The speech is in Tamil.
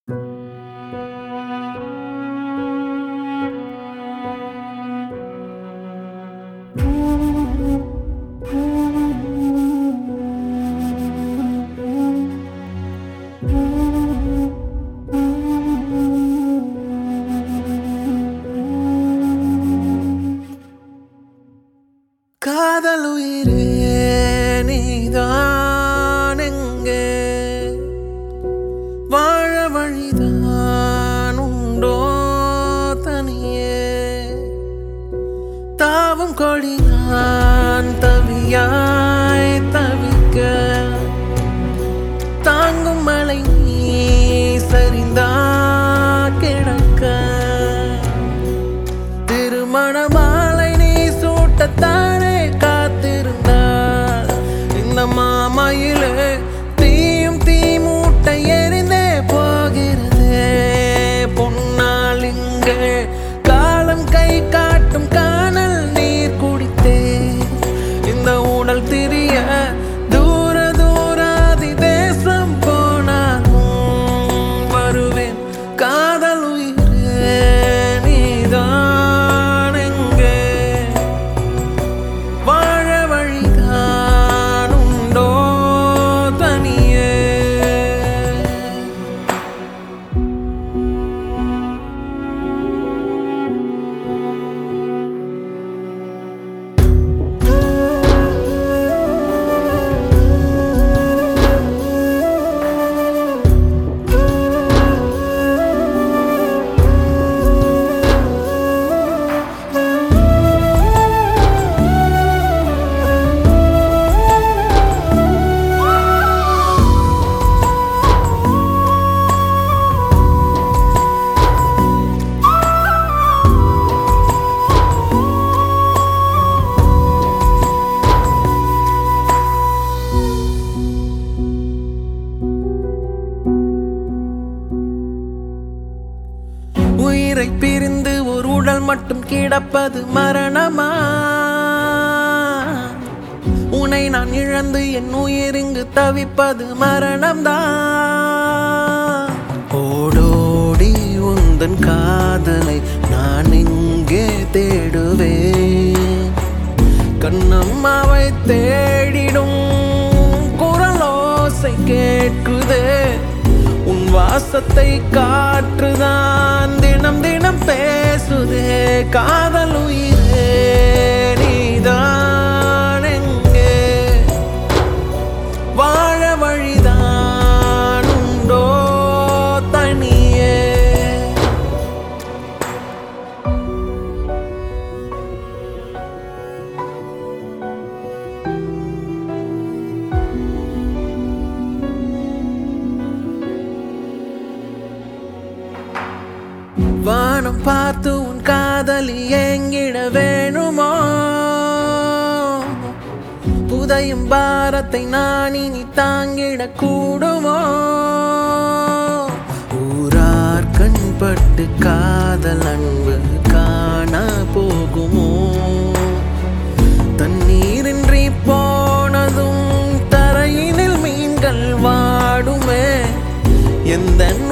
காதல் உயிரே நீதான் எங்கே வாழ வழிதான் உண்டோ தனியே தாவும் கொடி நான் தவியாய் தவிக்க தாங்கும் மலை நீ சரிந்தா கிடக்க திருமண மாலை நீ சூட்டத்தானே காத்திருந்தாள் இந்த மாமையிலே தீயும் தீ மூட்டை எரிந்தே போகிறதே பொன்னால் இங்கே காலம் கை காட்டும் காணல் நீர் குடித்தே இந்த உடல் திரிய தூர தூராதி தேசம் போனாலும் வருவேன் காதல் உயிரே நீதான் எங்கே வாழ வழிதான் உண்டோ தனியே உயிரை பிரிந்து ஒரு உடல் மட்டும் கிடப்பது மரணமா உன்னை நான் இழந்து என் உயிர் இங்கு தவிப்பது மரணம்தான் ஓடோடி உந்தன் காதலை நான் இங்கே தேடுவேன் கண்ணம்மாவை தேடிடும் குரலோசை கேட்குதே உன் வாசத்தை காற்றுதான் தினம் தினம் பேசுதே காதல் உயிரே நீதான் எங்கே வாழ வழிதான் உண்டோ தனியே வானம் பார்த்து உன் காதலி ஏங்கிட வேணுமோ புதையும் பாரத்தை நான் இனி தாங்கிட கூடுமோ ஊரார் கண்பட்டு காதல் அன்பு காண போகுமோ தண்ணீரின்றி போனதும் தரையினில் மீன்கள் வாடுமே எந்த